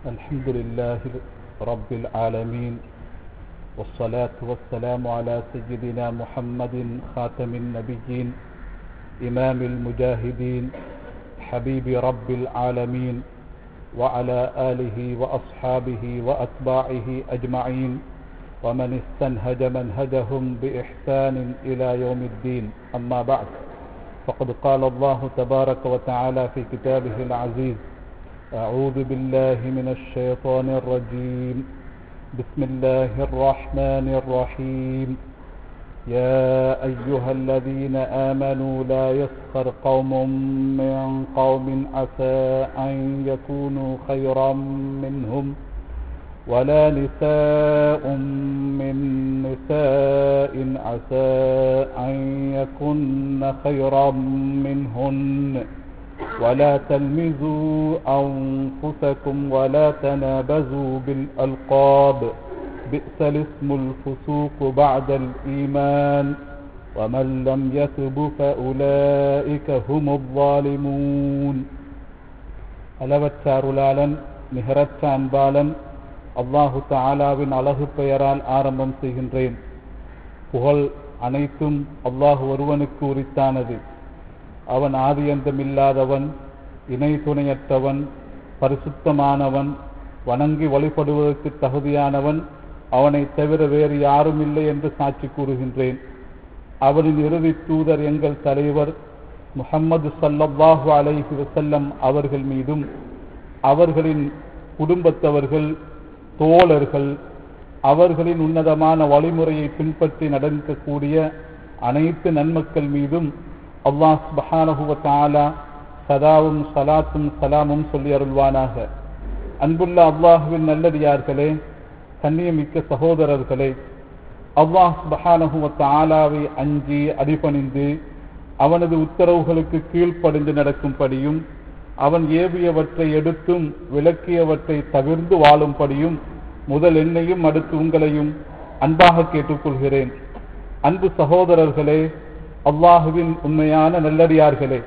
الحمد لله رب العالمين والصلاة والسلام على سيدنا محمد خاتم النبيين إمام المجاهدين حبيب رب العالمين وعلى آله وأصحابه وأتباعه أجمعين ومن استنهج منهجهم بإحسان إلى يوم الدين أما بعد فقد قال الله تبارك وتعالى في كتابه العزيز أعوذ بالله من الشيطان الرجيم بسم الله الرحمن الرحيم يا أيها الذين آمنوا لا يسخر قوم من قوم عسى أن يكونوا خيرا منهم ولا نساء من نساء عسى أن يكن خيرا منهن ولا تلمزوا أنفسكم ولا تنابزوا بالألقاب بئس الاسم الفسوق بعد الإيمان ومن لم يتب فأولئك هم الظالمون அளவற்ற அருளாளன் நிகரற்ற அன்பாளன் அல்லாஹு தாலாவின் அழகு பெயரால் ஆரம்பம் செய்கின்றேன் புகழ் அனைத்தும் அல்லாஹு ஒருவனுக்கு உரித்தானது அவன் ஆதியந்தமில்லாதவன் இணை துணையற்றவன் பரிசுத்தமானவன் வணங்கி வழிபடுவதற்கு தகுதியானவன் அவனை தவிர வேறு யாரும் இல்லை என்று சாட்சி கூறுகின்றேன் அவனின் இறுதி தூதர் எங்கள் தலைவர் முகம்மது சல்லல்லாஹு அலைஹி வசல்லம் அவர்கள் மீதும் அவர்களின் குடும்பத்தவர்கள் தோழர்கள் அவர்களின் உன்னதமான வழிமுறையை பின்பற்றி நடக்கக்கூடிய அனைத்து நன்மக்கள் மீதும் அல்லாஹ் சுபஹானஹுவ தாலா சதாவும் சலாத்தும் சலாமும் சொல்லி அருள்வானாக அன்புள்ள அல்லாஹுவின் நல்லடியார்களே கண்ணியமிக்க சகோதரர்களே அல்லாஹ் சுபஹானஹுவ தாலாவை அஞ்சி அடிபணிந்து அவனது உத்தரவுகளுக்கு கீழ்ப்படிந்து நடக்கும்படியும் அவன் ஏவியவற்றை எடுத்தும் விளக்கியவற்றை தவிர்ந்து வாழும்படியும் முதல் என்னையும் அடுத்து உங்களையும் அன்பாக கேட்டுக்கொள்கிறேன் அன்பு சகோதரர்களே அல்லாஹுவின் உண்மையான நல்லடியார்களே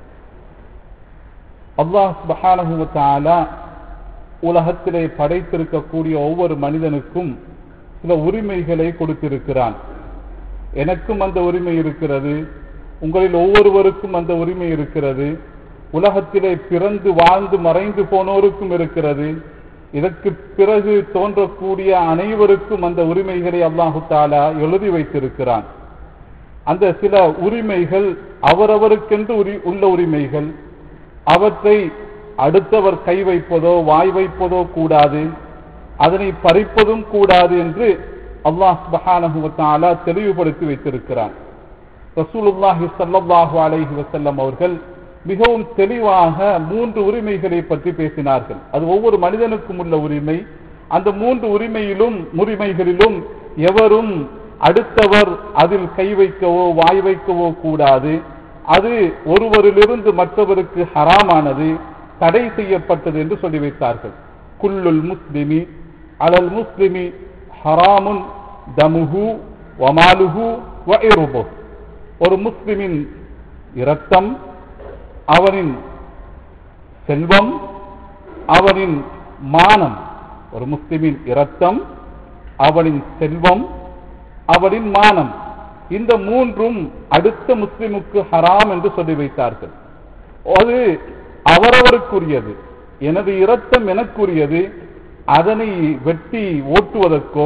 அல்லாஹ் பஹானஹுவத்தாலா உலகத்திலே படைத்திருக்கக்கூடிய ஒவ்வொரு மனிதனுக்கும் சில உரிமைகளை கொடுத்திருக்கிறான் எனக்கும் அந்த உரிமை இருக்கிறது உங்களில் ஒவ்வொருவருக்கும் அந்த உரிமை இருக்கிறது உலகத்திலே பிறந்து வாழ்ந்து மறைந்து போனோருக்கும் இருக்கிறது இதற்கு பிறகு தோன்றக்கூடிய அனைவருக்கும் அந்த உரிமைகளை அல்லாஹு தாலா எழுதி வைத்திருக்கிறான் அந்த சில உரிமைகள் அவரவருக்கென்று உரி உள்ள உரிமைகள் அவற்றை அடுத்தவர் கை வைப்பதோ வாய் வைப்பதோ கூடாது அதனை பறிப்பதும் கூடாது என்று அல்லாஹ் பஹானஹுவத்தாலா தெளிவுபடுத்தி வைத்திருக்கிறான் ரசூலுல்லாஹி சல்லாஹு அலைஹி வசல்லம் அவர்கள் மிகவும் தெளிவாக மூன்று உரிமைகளை பற்றி பேசினார்கள் அது ஒவ்வொரு மனிதனுக்கும் உள்ள உரிமை அந்த மூன்று உரிமையிலும் உரிமைகளிலும் எவரும் அடுத்தவர் அதில் கை வைக்கவோ வாய் வைக்கவோ கூடாது அது ஒருவரிலிருந்து மற்றவருக்கு ஹராமானது தடை செய்யப்பட்டது என்று சொல்லி வைத்தார்கள் குல்லுல் முஸ்லிமி அலல் முஸ்லிமி ஹராமுன் தமுஹு வமாலுஹு வ ஒரு முஸ்லிமின் இரத்தம் அவனின் செல்வம் அவனின் மானம் ஒரு முஸ்லிமின் இரத்தம் அவனின் செல்வம் அவனின் மானம் இந்த மூன்றும் அடுத்த முஸ்லிமுக்கு ஹராம் என்று சொல்லி வைத்தார்கள் அது அவரவருக்குரியது எனது இரத்தம் எனக்குரியது அதனை வெட்டி ஓட்டுவதற்கோ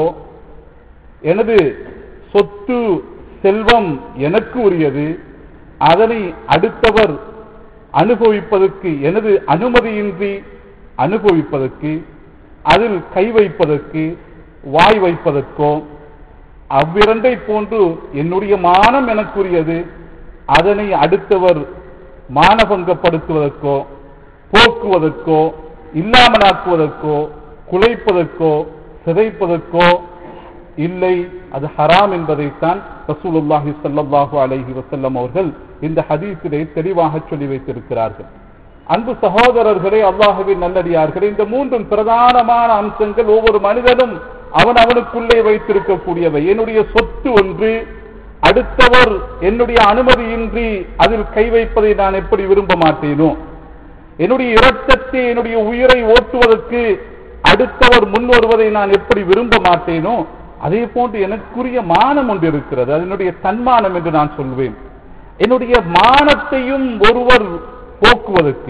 எனது சொத்து செல்வம் எனக்கு உரியது அதனை அடுத்தவர் அனுபவிப்பதற்கு எனது அனுமதியின்றி அனுபவிப்பதற்கு அதில் கை வைப்பதற்கு வாய் வைப்பதற்கோ அவ்விரண்டை போன்று என்னுடைய மானம் எனக்குரியது அதனை அடுத்தவர் மானபங்கப்படுத்துவதற்கோ போக்குவதற்கோ இல்லாமலாக்குவதற்கோ குலைப்பதற்கோ சிதைப்பதற்கோ இல்லை அது ஹராம் என்பதைத்தான் ரசூலுல்லாஹி சல்லாஹூ அலைஹி வசல்லம் அவர்கள் இந்த ஹதீஸிலே தெளிவாக சொல்லி வைத்திருக்கிறார்கள் அன்பு சகோதரர்களே அல்லாஹுவின் நல்லடியார்களே இந்த மூன்றும் பிரதானமான அம்சங்கள் ஒவ்வொரு மனிதனும் அவன் அவனுக்குள்ளே வைத்திருக்கக்கூடியவை என்னுடைய சொத்து ஒன்று அடுத்தவர் என்னுடைய அனுமதியின்றி அதில் கை வைப்பதை நான் எப்படி விரும்ப மாட்டேனோ என்னுடைய இரத்தத்தை என்னுடைய உயிரை ஓட்டுவதற்கு அடுத்தவர் முன் வருவதை நான் எப்படி விரும்ப மாட்டேனோ அதே போன்று எனக்குரிய மானம் ஒன்று இருக்கிறது அதனுடைய தன்மானம் என்று நான் சொல்வேன் என்னுடைய மானத்தையும் ஒருவர் போக்குவதற்கு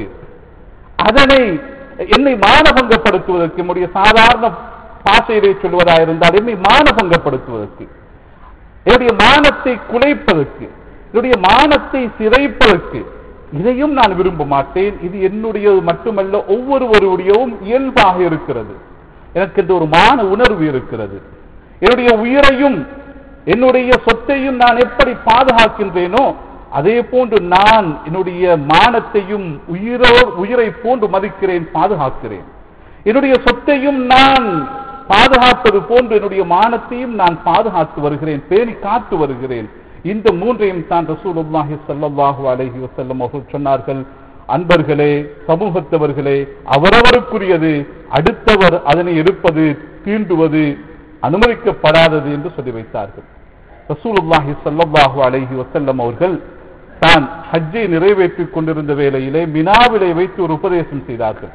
அதனை என்னை மானபங்கப்படுத்துவதற்கு என்னுடைய சாதாரண பாஷையிலே சொல்வதா இருந்தால் என்னை மானபங்கப்படுத்துவதற்கு என்னுடைய மானத்தை குலைப்பதற்கு என்னுடைய மானத்தை சிதைப்பதற்கு இதையும் நான் விரும்ப மாட்டேன் இது என்னுடையது மட்டுமல்ல ஒவ்வொருவருடையவும் இயல்பாக இருக்கிறது எனக்கு இந்த ஒரு மான உணர்வு இருக்கிறது என்னுடைய உயிரையும் என்னுடைய சொத்தையும் நான் எப்படி பாதுகாக்கின்றேனோ அதே போன்று நான் என்னுடைய மானத்தையும் உயிரோ உயிரை போன்று மதிக்கிறேன் பாதுகாக்கிறேன் என்னுடைய சொத்தையும் நான் பாதுகாப்பது போன்று என்னுடைய மானத்தையும் நான் பாதுகாத்து வருகிறேன் பேணி காத்து வருகிறேன் இந்த மூன்றையும் தான் ரசூலுல்லாஹி ஸல்லல்லாஹு அலைஹி வஸல்லம் அவர்கள் சொன்னார்கள் அன்பர்களே சமூகத்தவர்களே அவரவருக்குரியது அடுத்தவர் அதனை எடுப்பது தீண்டுவது அனுமதிக்கப்படாதது என்று சொல்லி வைத்தார்கள் ரசூலுல்லாஹி ஸல்லல்லாஹு அலைஹி வஸல்லம் அவர்கள் தான் ஹஜ்ஜை நிறைவேற்றிக் கொண்டிருந்த வேளையிலே மினாவிலே வைத்து ஒரு உபதேசம் செய்தார்கள்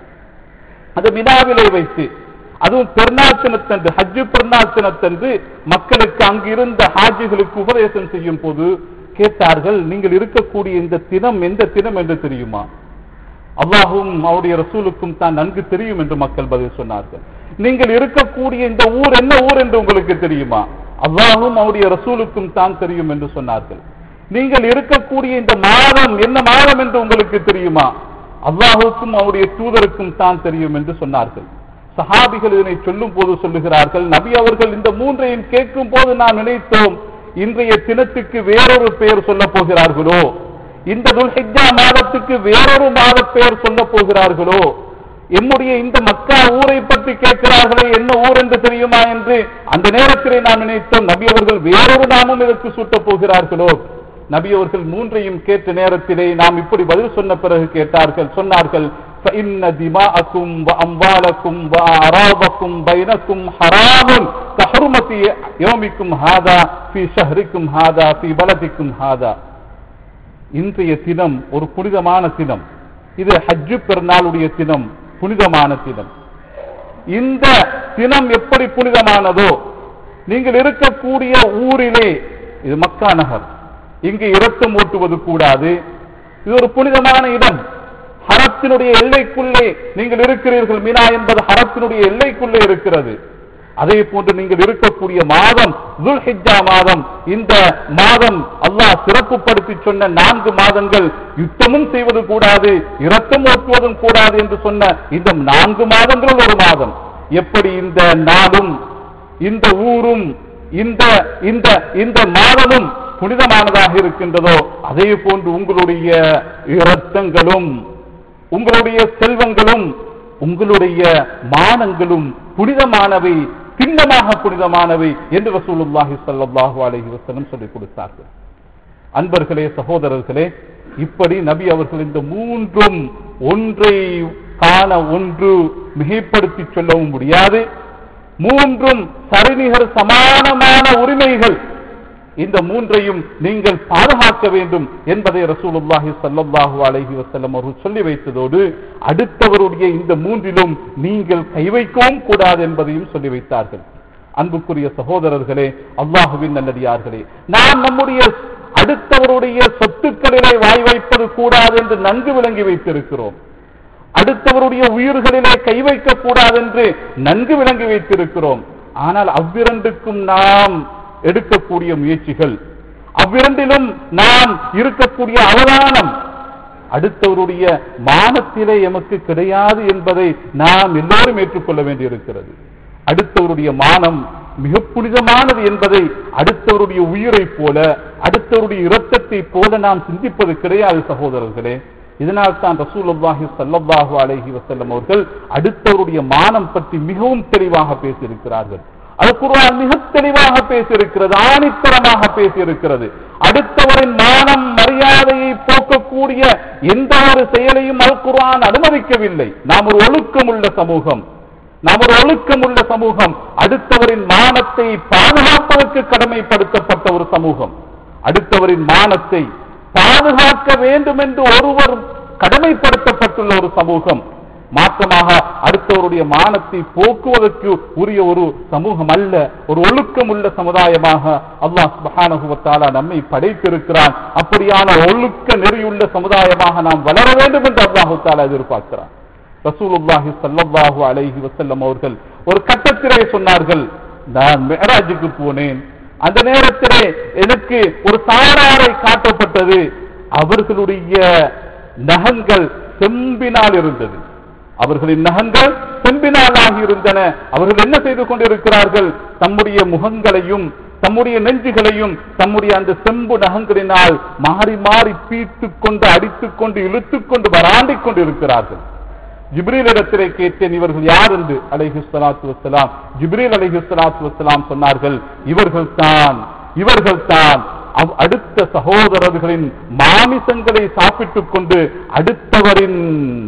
அது மினாவிலே வைத்து அதுவும் பெருநாள் தினத்தன்று ஹஜ்ஜு பெருநாள் தினத்தன்று மக்களுக்கு அங்கு இருந்த ஹாஜிகளுக்கு உபதேசம் செய்யும் போது கேட்டார்கள் நீங்கள் இருக்கக்கூடிய இந்த தினம் எந்த தினம் என்று தெரியுமா அல்லாஹும் அவருடைய ரசூலுக்கும் தான் நன்கு தெரியும் என்று மக்கள் பதில் சொன்னார்கள் நீங்கள் இருக்கக்கூடிய இந்த ஊர் என்ன ஊர் என்று உங்களுக்கு தெரியுமா அல்லாஹும் அவருடைய ரசூலுக்கும் தான் தெரியும் என்று சொன்னார்கள் நீங்கள் இருக்கக்கூடிய இந்த மாதம் என்ன மாதம் என்று உங்களுக்கு தெரியுமா அல்லாஹுக்கும் அவருடைய தூதருக்கும் தான் தெரியும் என்று சொன்னார்கள் சஹாபிகள் இதனை சொல்லும் போது சொல்லுகிறார்கள் நபி அவர்கள் இந்த மூன்றையும் கேட்கும் போது நாம் நினைத்தோம் இன்றைய தினத்துக்கு வேறொரு பெயர் சொல்ல போகிறார்களோ இந்த துல்ஹிஜா மாதத்துக்கு வேறொரு மாத பெயர் சொல்ல போகிறார்களோ எம்முடைய இந்த மக்கா ஊரை பற்றி கேட்கிறார்களே என்ன ஊர் என்று தெரியுமா என்று அந்த நேரத்திலே நாம் நினைத்தோம் நபி அவர்கள் வேறொரு நாமம் இதற்கு சூட்டப் போகிறார்களோ நபி அவர்கள் மூன்றையும் கேட்ட நேரத்திலே நாம் இப்படி பதில் சொன்ன பிறகு கேட்டார்கள் சொன்னார்கள் فإن دماءكم وأموالكم وأعراضكم بينكم حرام كحرمة يومكم هذا في شهركم هذا في بلدكم هذا இன்றைய தினம் ஒரு புனிதமான தினம் இது ஹஜ்ஜு பெருநாளுடைய தினம் புனிதமான தினம் இந்த தினம் எப்படி புனிதமானதோ நீங்கள் இருக்கக்கூடிய ஊரிலே இது மக்கா நகர் இங்கு இரத்தம் ஓட்டுவது கூடாது இது ஒரு புனிதமான இடம் ஹரத்தினுடைய எல்லைக்குள்ளே நீங்கள் இருக்கிறீர்கள் மீனா என்பது ஹரத்தினுடைய எல்லைக்குள்ளே இருக்கிறது அதே போன்று நீங்கள் இருக்கக்கூடிய மாதம் துல்ஹிஜா மாதம் இந்த மாதம் அல்லாஹ் சிறப்புப்படுத்தி சொன்ன நான்கு மாதங்கள் யுத்தமும் செய்வது கூடாது இரத்தம் ஓட்டுவதும் கூடாது என்று சொன்ன இந்த நான்கு மாதங்கள் ஒரு மாதம் எப்படி இந்த நாடும் இந்த ஊரும் இந்த இந்த இந்த மாதமும் புனிதமானதாக இருக்கின்றதோ அதே போன்று உங்களுடைய இரத்தங்களும் உங்களுடைய செல்வங்களும் உங்களுடைய மானங்களும் புனிதமானவை திண்ணமாக புனிதமானவை என்று ரசூலுல்லாஹி ஸல்லல்லாஹு அலைஹி வஸல்லம் சொல்லிக் கொடுத்தார்கள் அன்பர்களே சகோதரர்களே இப்படி நபி அவர்கள் இந்த மூன்றும் ஒன்றை காண ஒன்று மிகைப்படுத்தி சொல்லவும் முடியாது மூன்றும் சரிநிகர் சமானமான உரிமைகள் இந்த மூன்றையும் நீங்கள் பாதுகாக்க வேண்டும் என்பதை ரசூலுல்லாஹி ஸல்லல்லாஹு அலைஹி வஸல்லம் அவர்கள் சொல்லி வைத்ததோடு அடுத்தவருடைய இந்த மூன்றிலும் நீங்கள் கை வைக்கவும் கூடாது என்பதையும் சொல்லி வைத்தார்கள் அன்புக்குரிய சகோதரர்களே அல்லாஹுவின் நல்லடியார்களே நாம் நம்முடைய அடுத்தவருடைய சொத்துக்களிலே வாய் வைப்பது கூடாது என்று நன்கு விளங்கி வைத்திருக்கிறோம் அடுத்தவருடைய உயிர்களிலே கை வைக்க கூடாது என்று நன்கு விளங்கி வைத்திருக்கிறோம் ஆனால் அவ்விரண்டுக்கும் நாம் எடுக்கக்கூடிய முயற்சிகள் அவ்விரண்டிலும் நாம் இருக்கக்கூடிய அவதானம் அடுத்தவருடைய மானத்திலே எமக்கு கிடையாது என்பதை நாம் எல்லோரும் ஏற்றுக்கொள்ள வேண்டியிருக்கிறது அடுத்தவருடைய மானம் மிக புனிதமானது என்பதை அடுத்தவருடைய உயிரை போல அடுத்தவருடைய இரத்தத்தை போல நாம் சிந்திப்பது கிடையாது சகோதரர்களே இதனால் தான் ரசூலுல்லாஹி ஸல்லல்லாஹு அலைஹி வஸல்லம் அவர்கள் அடுத்தவருடைய மானம் பற்றி மிகவும் தெளிவாக பேசியிருக்கிறார்கள் அது குர்ஆன் மிக தெளிவாக பேசியிருக்கிறது ஆணித்தரமாக பேசியிருக்கிறது அடுத்தவரின் மானம் மரியாதையை போக்கக்கூடிய எந்த ஒரு செயலையும் அல் குர்ஆன் அனுமதிக்கவில்லை நாம் ஒரு ஒழுக்கமுள்ள சமூகம் நாம் ஒரு ஒழுக்கமுள்ள சமூகம் அடுத்தவரின் மானத்தை பாதுகாப்பதற்கு கடமைப்படுத்தப்பட்ட ஒரு சமூகம் அடுத்தவரின் மானத்தை பாதுகாக்க வேண்டும் என்று ஒருவர் கடமைப்படுத்தப்பட்டுள்ள ஒரு சமூகம் மாற்றமாக அடுத்தவருடைய மானத்தை போக்குவதற்கு உரிய ஒரு சமூகம் அல்ல ஒரு ஒழுக்கம் உள்ள சமுதாயமாக அல்லாஹ் சுப்ஹானஹு வ தஆலா நம்மை படைத்திருக்கிறான் அப்படியான ஒழுக்க நெறியுள்ள சமுதாயமாக நாம் வளர வேண்டும் என்று அல்லாஹு தாலா எதிர்பார்க்கிறான் ரசூலுல்லாஹி ஸல்லல்லாஹு அலைஹி வஸல்லம் அவர்கள் ஒரு கட்டத்திலே சொன்னார்கள் நான் மெஹராஜுக்கு போனேன் அந்த நேரத்திலே எனக்கு ஒரு சாராரை காட்டப்பட்டது அவர்களுடைய நகங்கள் செம்பினால் இருந்தது அவர்களின் நகங்கள் செம்பினாலாகி இருந்தன அவர்கள் என்ன செய்து கொண்டிருக்கிறார்கள் தம்முடைய முகங்களையும் தம்முடைய நெஞ்சுகளையும் தம்முடைய அந்த செம்பு நகங்களினால் மாறி மாறி பீத்துக் கொண்டு அடித்துக் கொண்டு இழுத்துக் கொண்டு வராண்டிக் கொண்டு இருக்கிறார்கள் ஜிப்ரீல் இடத்திலே கேட்டேன் இவர்கள் யார் என்று அலைஹி ஸலாத்து வஸ்ஸலாம் ஜிப்ரீல் அலைஹி ஸலாத்து வஸ்ஸலாம் சொன்னார்கள் இவர்கள் தான் இவர்கள் தான் அவ்- அடுத்த சகோதரர்களின் மாமிசங்களை சாப்பிட்டுக் கொண்டு அடுத்தவரின்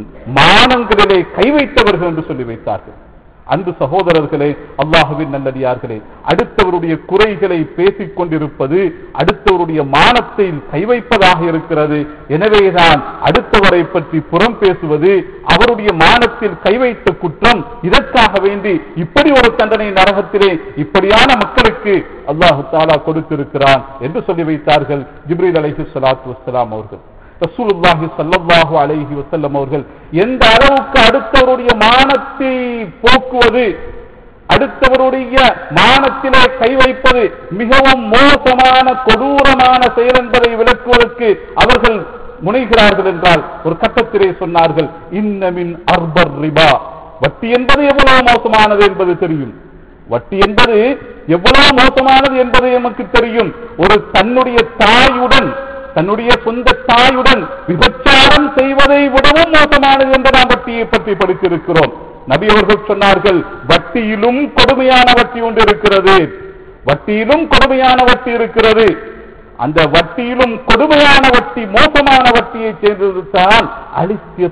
மானங்களிலே கை வைத்தவர்கள் என்று சொல்லி வைத்தார்கள் அன்பு சகோதரர்களே அல்லாஹுவின் நல்லடியார்களே அடுத்தவருடைய குறைகளை பேசிக் கொண்டிருப்பது அடுத்தவருடைய மானத்தை கை வைப்பதாக இருக்கிறது எனவேதான் அடுத்தவரை பற்றி புறம் பேசுவது அவருடைய மானத்தில் கை வைத்த குற்றம் இதற்காக வேண்டி இப்படி ஒரு தண்டனை நரகத்திலே இப்படியான மக்களுக்கு அல்லாஹு தாலா கொடுத்திருக்கிறான் என்று சொல்லி வைத்தார்கள் ஜிப்ரீல் அலைஹி ஸலாத்து வஸ்ஸலாம் அவர்கள் ரசூலுல்லாஹி ஸல்லல்லாஹு அலைஹி வஸல்லம் அவர்கள் எந்த அளவுக்கு அடுத்தவருடைய மானத்தை போக்குவது அடுத்தவருடைய மானத்திலே கை வைப்பது மிகவும் மோசமான கொடூரமான செயல் என்பதை விளக்குவதற்கு அவர்கள் முனைகிறார்கள் என்றால் ஒரு கட்டத்திலே சொன்னார்கள் இன்னமின் அர்பர் ரிபா வட்டி என்பது எவ்வளவு மோசமானது என்பது தெரியும் வட்டி என்பது எவ்வளவு மோசமானது என்பது நமக்கு தெரியும் ஒரு தன்னுடைய தாயுடன் தன்னுடைய சொந்த தாயுடன் விபச்சாரம் செய்வதை விடவும் மோசமானது என்று நாம் வட்டியை பற்றி படித்திருக்கிறோம் நபி அவர்கள் சொன்னார்கள் வட்டியிலும் கொடுமையான வட்டி ஒன்று இருக்கிறது வட்டியிலும் கொடுமையான வட்டி இருக்கிறது அந்த வட்டியிலும் கொடுமையான வட்டி மோசமான வட்டியை சேர்ந்ததுதான் அலிஸ்ய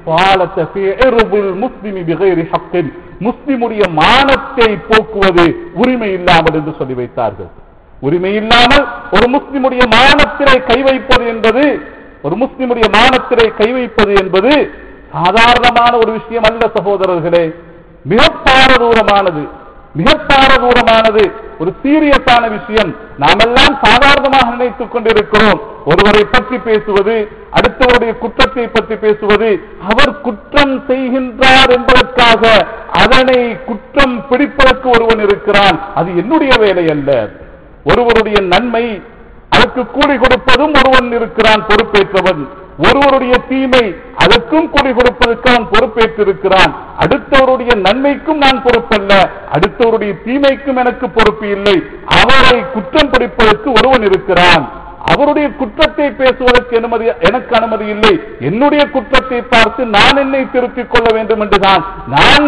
பாலத்தை முஸ்லிமி பிகைரி ஹக்கின் முஸ்லிமுடைய மானத்தை போக்குவது உரிமை இல்லாமல் என்று சொல்லி வைத்தார்கள் உரிமை இல்லாமல் ஒரு முஸ்லிமுடைய மானத்திலே கை வைப்பது என்பது ஒரு முஸ்லிமுடைய மானத்திலே கை வைப்பது என்பது சாதாரணமான ஒரு விஷயம் அல்ல சகோதரர்களே மிக பாரதூரமானது மிக பாரதூரமானது ஒரு சீரியஸான விஷயம் நாமெல்லாம் சாதாரணமாக நினைத்துக் கொண்டிருக்கிறோம் ஒருவரை பற்றி பேசுவது அடுத்தவருடைய குற்றத்தை பற்றி பேசுவது அவர் குற்றம் செய்கின்றார் என்பதற்காக அதனை குற்றம் பிடிப்பதற்கு ஒருவன் இருக்கிறான் அது என்னுடைய வேலை அல்ல ஒருவருடைய நன்மை அதற்கு கூலி கொடுப்பதும் ஒருவன் இருக்கிறான் பொறுப்பேற்றவன் ஒருவருடைய தீமை அதற்கும் கூலி கொடுப்பதற்கு அவன் பொறுப்பேற்றிருக்கிறான் அடுத்தவருடைய நன்மைக்கும் நான் பொறுப்பல்ல அடுத்தவருடைய தீமைக்கும் எனக்கு பொறுப்பு இல்லை அவரை குற்றம் பிடிப்பதற்கு ஒருவன் இருக்கிறான் அவருடைய குற்றத்தை பேசுவதற்கு அனுமதி எனக்கு அனுமதி இல்லை என்னுடைய குற்றத்தை பார்த்து நான் என்னை திருத்திக் கொள்ள வேண்டும் என்றுதான் நான்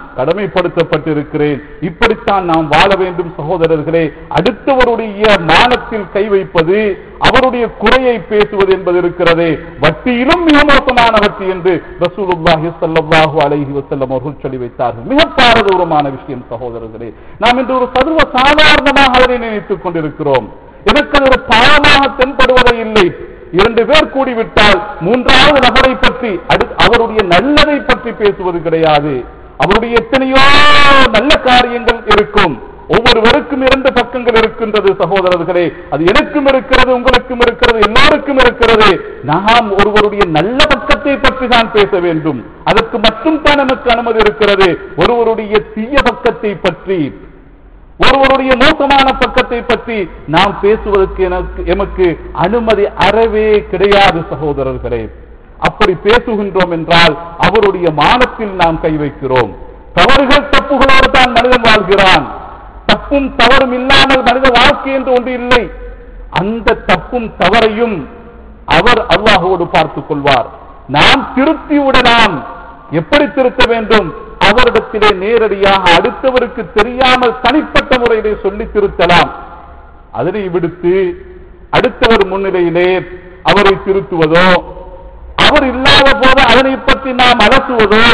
கடமைப்படுத்தப்பட்டிருக்கிறேன் இப்படித்தான் நாம் வாழ வேண்டும் சகோதரர்களே அடுத்தவருடைய மானத்தில் கை வைப்பது அவருடைய குறையை பேசுவது என்பது இருக்கிறதே வட்டியிலும் மிக மோசமான வட்டி என்று ரசூலுல்லாஹி ஸல்லல்லாஹு அலைஹி வஸல்லம் அவர்கள் சொல்லி வைத்தார்கள் மிக பாரதூரமான விஷயம் சகோதரர்களே நாம் இன்று ஒரு சர்வ சாதாரணமாக அதனை நினைத்துக் கொண்டிருக்கிறோம் எனக்கு அது ஒரு பாவமாக தென்படுவதே இல்லை இரண்டு பேர் கூடிவிட்டால் மூன்றாவது நபரை பற்றி அடு அவருடைய நல்லதை பற்றி பேசுவது கிடையாது அவருடைய எத்தனையோ நல்ல காரியங்கள் இருக்கும் ஒவ்வொருவருக்கும் இரண்டு பக்கங்கள் இருக்கின்றது சகோதரர்களே அது எனக்கும் இருக்கிறது உங்களுக்கும் இருக்கிறது எல்லாருக்கும் இருக்கிறது நாம் ஒருவருடைய நல்ல பக்கத்தை பற்றி தான் பேச வேண்டும் அதற்கு மட்டும் தான் நமக்கு அனுமதி இருக்கிறது ஒருவருடைய தீய பக்கத்தை பற்றி ஒருவருடைய மோசமான பக்கத்தை பற்றி நாம் பேசுவதற்கு எனக்கு எமக்கு அனுமதி அறவே கிடையாது சகோதரர்களே அப்படி பேசுகின்றோம் என்றால் அவருடைய மானத்தில் நாம் கை வைக்கிறோம் தவறுகள் தப்புகளோடு தான் மனிதன் வாழ்கிறான் தப்பும் தவறும் இல்லாமல் மனித வாழ்க்கை என்று ஒன்று இல்லை அந்த தப்பும் தவறையும் அவர் அல்லாஹோடு பார்த்துக் கொள்வார் நாம் திருத்தி விடலாம் எப்படி திருத்த வேண்டும் அவரிடத்திலே நேரடியாக அடுத்தவருக்கு தெரியாமல் தனிப்பட்ட முறையிலே சொல்லி திருத்தலாம் அதனை விடுத்து அடுத்தவர் முன்னிலையிலே அவரை திருத்துவதோ அவர் இல்லாத போது அதனை பற்றி நாம் அலசுவதோ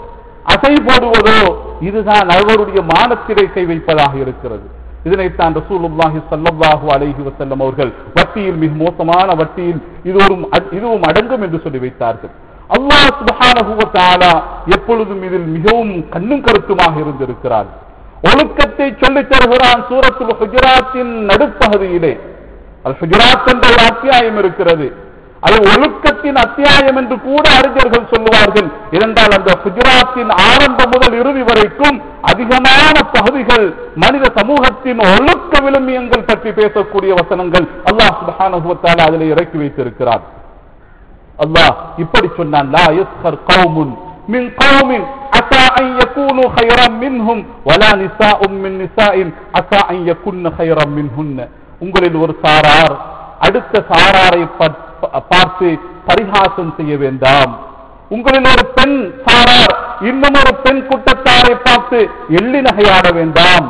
அசை போடுவதோ இதுதான் அவருடைய மானத்திலே கை வைப்பதாக இருக்கிறது இதனைத்தான் ரசூலுல்லாஹி ஸல்லல்லாஹு அலைஹி வஸல்லம் அவர்கள் வட்டியில் மிக மோசமான வட்டியில் இது ஒரு இதுவும் அடங்கும் என்று சொல்லி வைத்தார்கள் அல்லாஹ் சுப்ஹானஹு வ தஆலா எப்பொழுதும் இதில் மிகவும் கண்ணும் கருத்துமாக இருந்திருக்கிறார் ஒழுக்கத்தை சொல்லித் தருகிறான் சூரத்துல் ஹுஜராத்தின் நடுப்பகுதியிலே அல் ஹுஜராத் என்ற ஒரு அத்தியாயம் இருக்கிறது அது ஒழுக்கத்தின் அத்தியாயம் என்று கூட அறிஞர்கள் சொல்லுவார்கள் இருந்தால் அந்த குஜராத்தின் ஆரம்பம் முதல் இறுதி வரைக்கும் அதிகமான பகுதிகள் மனித சமூகத்தின் ஒழுக்க விழுமியங்கள் பற்றி பேசக்கூடிய வசனங்கள் அல்லாஹ் சுப்ஹானஹு வ தஆலா அதிலே இறக்கி வைத்திருக்கிறார் அல்லாஹ் இப்படி சொன்னான் லா யஸ்கர் கௌமுன் மின் கௌமின் அஸா அன் யகூனு கைரம் மின்ஹும் வலா நிசாஉம் மின் நிசாஇன் அஸா அன் யகுன்ன கைரம் மின்ஹுன்ன உங்களில் ஒரு சாரார் அடுத்த சாராரை பற்- ப- பார்த்து பரிகாசம் செய்ய வேண்டாம் உங்களில் ஒரு பெண் சாரார் இன்னும் ஒரு பெண் கூட்டத்தாரை பார்த்து எள்ளி நகையாட வேண்டாம்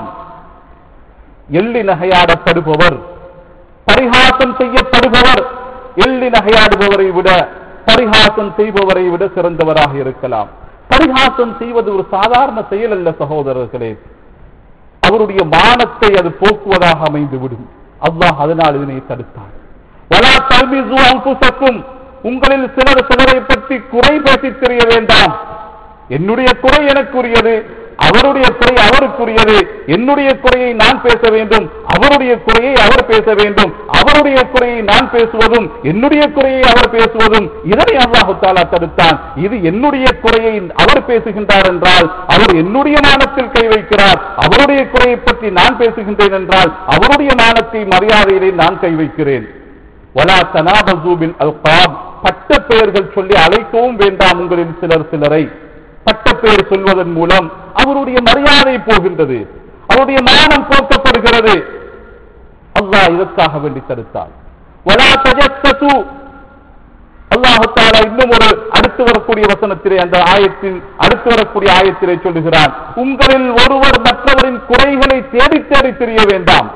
எள்ளி நகையாடப்படுபவர் பரிகாசம் செய்யப்படுபவர் எள்ளி நகையாடுபவரை விட பரிகாசம் செய்பவரை விட சிறந்தவராக இருக்கலாம் பரிகாசம் செய்வது ஒரு சாதாரண செயல் அல்ல சகோதரர்களே அவருடைய மானத்தை அது போக்குவதாக அமைந்துவிடும் அல்லாஹ் அதனால் இதனை தடுத்தார் வலா தல்மிசு அன்புசக்கும் உங்களில் சிலர் சிலரை பற்றி குறை பேசித் தெரிய வேண்டாம் என்னுடைய குறை எனக்குரியது அவருடைய குறை அவருக்குரியது என்னுடைய குறையை நான் பேச வேண்டும் அவருடைய குறையை அவர் பேச வேண்டும் அவருடைய குறையை நான் பேசுவதும் என்னுடைய குறையை அவர் பேசுவதும் இதனை அல்லாஹு தாலா தடுத்தான் இது என்னுடைய குறையை அவர் பேசுகின்றார் என்றால் அவர் என்னுடைய மானத்தில் கை வைக்கிறார் அவருடைய குறையை பற்றி நான் பேசுகின்றேன் என்றால் அவருடைய மானத்தை மரியாதையிலே நான் கை வைக்கிறேன் வலா தனாபசூபில் அல்காப் பட்ட பெயர்கள் சொல்லி அழைக்கவும் வேண்டாம் உங்களில் சிலர் சிலரை பட்ட பெயர் சொல்வதன் மூலம் அவருடைய மரியாதை போகின்றது அவருடைய மானம் போக்கப்படுகிறது அல்லாஹ் இதற்காக வேண்டி தடுத்தார் வலா தஜஸ்ஸசு அல்லாஹு தஆலா இன்னும் ஒரு அடுத்து வரக்கூடிய வசனத்திலே அந்த ஆயத்தின் அடுத்து வரக்கூடிய ஆயத்திலே சொல்லுகிறான் உங்களில் ஒருவர் மற்றவரின் குறைகளை தேடி தேடி தெரிய வேண்டாம்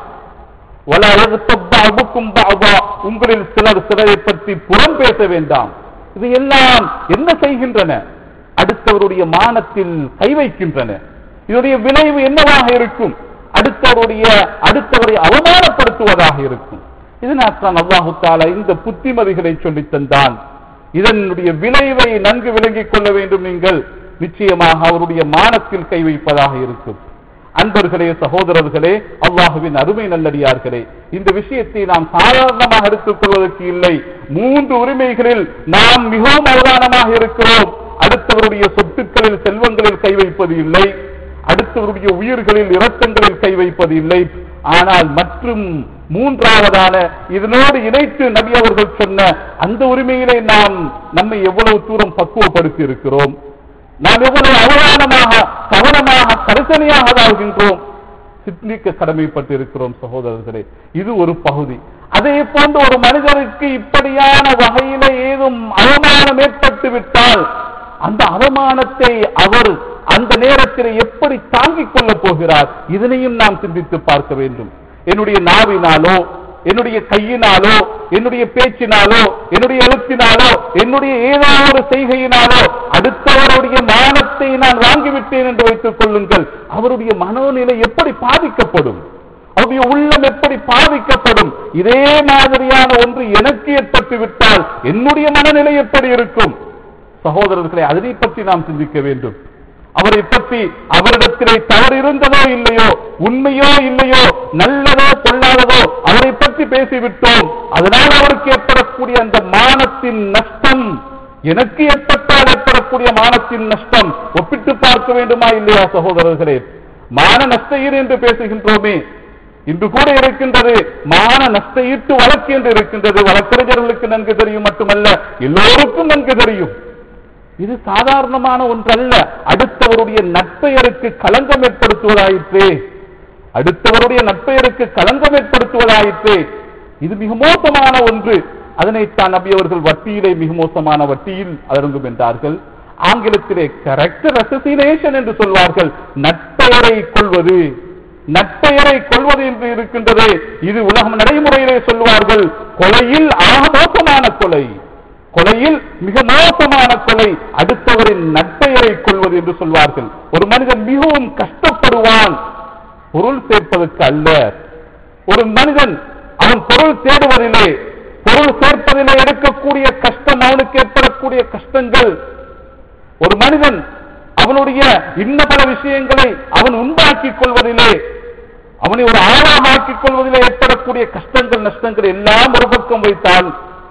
வலா யக்தப் பஅதுக்கும் பஅதா. உங்களில் சிலர் சிலரை பற்றி புறம் பேச வேண்டாம் இது எல்லாம் என்ன செய்கின்றன அடுத்தவருடைய மானத்தில் கை வைக்கின்றன இதனுடைய விளைவு என்னவாக இருக்கும் அடுத்தவருடைய அடுத்தவரை அவமானப்படுத்துவதாக இருக்கும் இதனால்தான் அல்லாஹு தாலா இந்த புத்திமதிகளை சொல்லித் தந்தான் இதனுடைய விளைவை நன்கு விளங்கிக் கொள்ள வேண்டும் நீங்கள் நிச்சயமாக அவருடைய மானத்தில் கை வைப்பதாக இருக்கும் அன்பர்களே சகோதரர்களே அல்லாஹுவின் அருமை நல்லடியார்களே இந்த விஷயத்தை நாம் சாதாரணமாக எடுத்துக் கொள்வதற்கு இல்லை மூன்று உரிமைகளில் நாம் மிகவும் அவதானமாக இருக்கிறோம் அடுத்தவருடைய சொத்துக்களில் செல்வங்களில் கை வைப்பது இல்லை அடுத்தவருடைய உயிர்களில் இரத்தங்களில் கை வைப்பது இல்லை ஆனால் மற்றும் மூன்றாவதான இதனோடு இணைத்து நபி அவர்கள் சொன்ன அந்த உரிமையிலே நாம் நம்மை எவ்வளவு தூரம் பக்குவப்படுத்தி இருக்கிறோம் நாம் எவ்வளவு அவதானமாக கவனமாக கரிசனையாக வாழ்கின்றோம் சிந்திக்க கடமைப்பட்டு இருக்கிறோம் சகோதரர்களே இது ஒரு பகுதி அதே போன்று ஒரு மனிதருக்கு இப்படியான வகையில ஏதும் அவமானம் ஏற்பட்டு விட்டால் அந்த அவமானத்தை அவர் அந்த நேரத்தில் எப்படி தாங்கிக் கொள்ளப் போகிறார் இதனையும் நாம் சிந்தித்து பார்க்க வேண்டும் என்னுடைய நாவினாலோ என்னுடைய கையினாலோ என்னுடைய பேச்சினாலோ என்னுடைய எழுத்தினாலோ என்னுடைய ஏதாவது ஒரு செய்கையினாலோ அடுத்தவருடைய மானத்தை நான் வாங்கிவிட்டேன் என்று வைத்துக் கொள்ளுங்கள் அவருடைய மனோநிலை எப்படி பாதிக்கப்படும் அவருடைய உள்ளம் எப்படி பாதிக்கப்படும் இதே மாதிரியான ஒன்று எனக்கு ஏற்பட்டு விட்டால் என்னுடைய மனநிலை எப்படி இருக்கும் சகோதரர்களை அதனை பற்றி நாம் சிந்திக்க வேண்டும் அவரை பற்றி அவரிடத்திலே தவறு இருந்ததோ இல்லையோ உண்மையோ இல்லையோ நல்லதோ பொல்லாததோ அவரை பற்றி பேசிவிட்டோம் அதனால் அவருக்கு ஏற்படக்கூடிய அந்த மானத்தின் நஷ்டம் எனக்கு ஏற்பட்டால் ஏற்படக்கூடிய மானத்தின் நஷ்டம் ஒப்பிட்டு பார்க்க வேண்டுமா இல்லையா சகோதரர்களே மான நஷ்டஈடு என்று பேசுகின்றோமே இன்று கூட இருக்கின்றது மான நஷ்டஈட்டு வழக்கு என்று இருக்கின்றது வழக்கறிஞர்களுக்கு நன்கு தெரியும் மட்டுமல்ல எல்லோருக்கும் நன்கு தெரியும் இது சாதாரணமான ஒன்றல்ல அடுத்தவருடைய நட்பெயருக்கு களங்கம் ஏற்படுத்துவதாயிற்றே அடுத்தவருடைய நட்பெயருக்கு களங்கம் ஏற்படுத்துவதாயிற்றே இது மிக மோசமான ஒன்று அதனைத்தான் நபி அவர்கள் வட்டியிலே மிக மோசமான வட்டியில் அடங்கும் என்றார்கள் ஆங்கிலத்திலே கரெக்டர் அசசினேஷன் என்று சொல்வார்கள் நட்பெயரை கொள்வது நட்பெயரை கொள்வது என்று இருக்கின்றது இது உலகம் நடைமுறையிலே சொல்வார்கள் கொலையில் ஆக மோசமான கொலை கொலையில் மிக மோசமான கொலை அடுத்தவரின் நட்பெயரை கொள்வது என்று சொல்வார்கள் ஒரு மனிதன் மிகவும் கஷ்டப்படுவான் பொருள் சேர்ப்பதற்கு அல்ல ஒரு மனிதன் அவன் பொருள் தேடுவதிலே பொருள் சேர்ப்பதிலே எடுக்கக்கூடிய கஷ்டம் அவனுக்கு ஏற்படக்கூடிய ஏற்படக்கூடிய கஷ்டங்கள் ஒரு மனிதன் அவனுடைய இன்ன பல விஷயங்களை அவன் உண்டாக்கிக் கொள்வதிலே அவனை ஒரு ஆழமாக்கிக் கொள்வதிலே ஏற்படக்கூடிய கஷ்டங்கள் நஷ்டங்கள் எல்லாம் ஒரு பக்கம் வைத்தால்